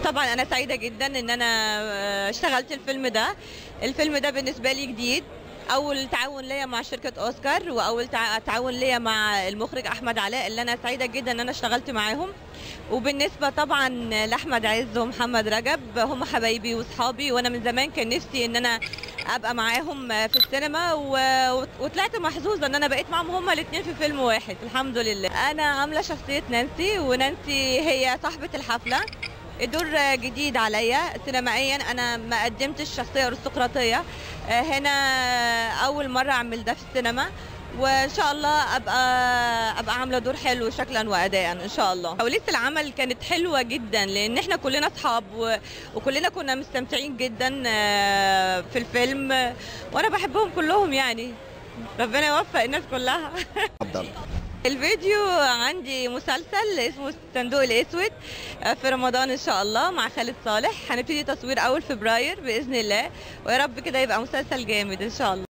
طبعا انا سعيده جدا ان انا آه، اشتغلت الفيلم ده الفيلم ده بالنسبه لي جديد اول تعاون ليا مع شركه اوسكار واول تع- تعاون ليا مع المخرج احمد علاء اللي انا سعيده جدا ان انا اشتغلت معاهم وبالنسبه طبعا لاحمد عز ومحمد رجب هم حبايبي واصحابي وانا من زمان كان نفسي ان انا ابقى معاهم في السينما و- وطلعت محظوظه ان انا بقيت معاهم هما الاثنين في فيلم واحد الحمد لله انا عامله شخصيه نانسي ونانسي هي صاحبه الحفله الدور جديد عليا سينمائيا انا ما قدمتش شخصيه ارستقراطيه آه، هنا اول مره اعمل ده في السينما وان شاء الله ابقى ابقى عامله دور حلو شكلا واداء ان شاء الله اوليه العمل كانت حلوه جدا لان احنا كلنا اصحاب و- وكلنا كنا مستمتعين جدا آه، في الفيلم آه، وانا بحبهم كلهم يعني ربنا يوفق الناس كلها عبد الله الفيديو عندي مسلسل اسمه الصندوق الاسود في رمضان ان شاء الله مع خالد صالح هنبتدي تصوير اول فبراير باذن الله ويا رب كده يبقى مسلسل جامد ان شاء الله